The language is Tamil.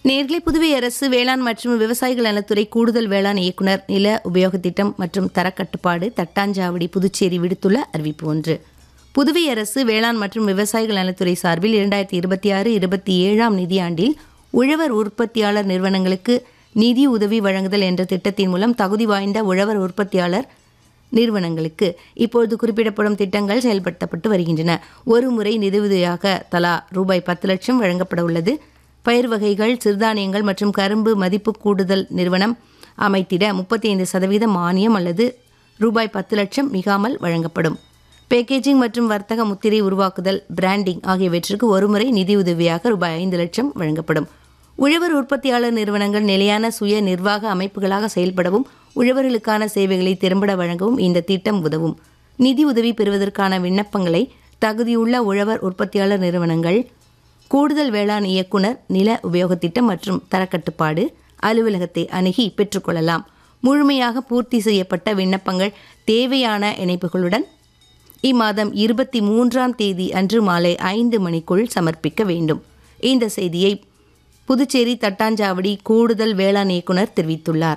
நேர்களை புதுவை அரசு வேளாண் மற்றும் விவசாயிகள் நலத்துறை கூடுதல் வேளாண் இயக்குனர் நில உபயோக திட்டம் மற்றும் தரக்கட்டுப்பாடு தட்டாஞ்சாவடி புதுச்சேரி விடுத்துள்ள அறிவிப்பு ஒன்று புதுவை அரசு வேளாண் மற்றும் விவசாயிகள் நலத்துறை சார்பில் இரண்டாயிரத்தி இருபத்தி ஆறு இருபத்தி ஏழாம் நிதியாண்டில் உழவர் உற்பத்தியாளர் நிறுவனங்களுக்கு நிதி உதவி வழங்குதல் என்ற திட்டத்தின் மூலம் தகுதி வாய்ந்த உழவர் உற்பத்தியாளர் நிறுவனங்களுக்கு இப்பொழுது குறிப்பிடப்படும் திட்டங்கள் செயல்படுத்தப்பட்டு வருகின்றன ஒரு முறை நிதியுதவியாக தலா ரூபாய் பத்து லட்சம் வழங்கப்பட உள்ளது பயிர் வகைகள் சிறுதானியங்கள் மற்றும் கரும்பு மதிப்பு கூடுதல் நிறுவனம் அமைத்திட முப்பத்தி ஐந்து சதவீத மானியம் அல்லது ரூபாய் பத்து லட்சம் மிகாமல் வழங்கப்படும் பேக்கேஜிங் மற்றும் வர்த்தக முத்திரை உருவாக்குதல் பிராண்டிங் ஆகியவற்றிற்கு ஒருமுறை நிதியுதவியாக ரூபாய் ஐந்து லட்சம் வழங்கப்படும் உழவர் உற்பத்தியாளர் நிறுவனங்கள் நிலையான சுய நிர்வாக அமைப்புகளாக செயல்படவும் உழவர்களுக்கான சேவைகளை திறம்பட வழங்கவும் இந்த திட்டம் உதவும் நிதி உதவி பெறுவதற்கான விண்ணப்பங்களை தகுதியுள்ள உழவர் உற்பத்தியாளர் நிறுவனங்கள் கூடுதல் வேளாண் இயக்குனர் நில உபயோகத் திட்டம் மற்றும் தரக்கட்டுப்பாடு அலுவலகத்தை அணுகி பெற்றுக்கொள்ளலாம் முழுமையாக பூர்த்தி செய்யப்பட்ட விண்ணப்பங்கள் தேவையான இணைப்புகளுடன் இம்மாதம் இருபத்தி மூன்றாம் தேதி அன்று மாலை ஐந்து மணிக்குள் சமர்ப்பிக்க வேண்டும் இந்த செய்தியை புதுச்சேரி தட்டாஞ்சாவடி கூடுதல் வேளாண் இயக்குனர் தெரிவித்துள்ளார்